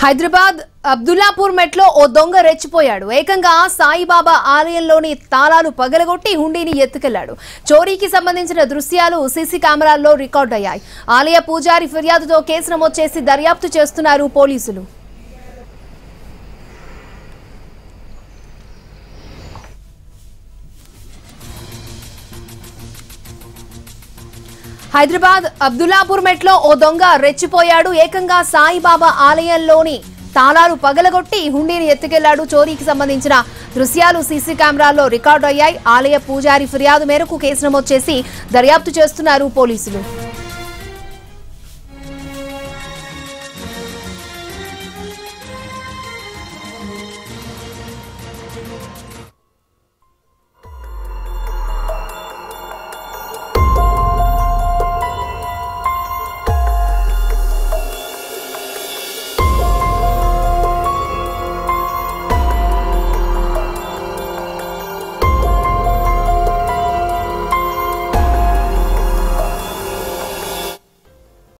హైదరాబాద్ అబ్దుల్లాపూర్ మెట్లో ఓ దొంగ రెచ్చిపోయాడు ఏకంగా సాయిబాబా ఆలయంలోని తాళాలు పగలగొట్టి హుండీని ఎత్తుకెళ్లాడు చోరీకి సంబంధించిన దృశ్యాలు సీసీ కెమెరాల్లో రికార్డ్ అయ్యాయి ఆలయ పూజారి ఫిర్యాదుతో కేసు నమోదు చేసి దర్యాప్తు చేస్తున్నారు పోలీసులు హైదరాబాద్ అబ్దుల్లాపూర్ మెట్లో ఓ దొంగ రెచ్చిపోయాడు ఏకంగా సాయిబాబా ఆలయంలోని తాళాలు పగలగొట్టి హుండీని ఎత్తుకెళ్లాడు చోరీకి సంబంధించిన దృశ్యాలు సీసీ కెమెరాల్లో రికార్డు అయ్యాయి ఆలయ పూజారి ఫిర్యాదు మేరకు కేసు నమోదు చేసి దర్యాప్తు చేస్తున్నారు పోలీసులు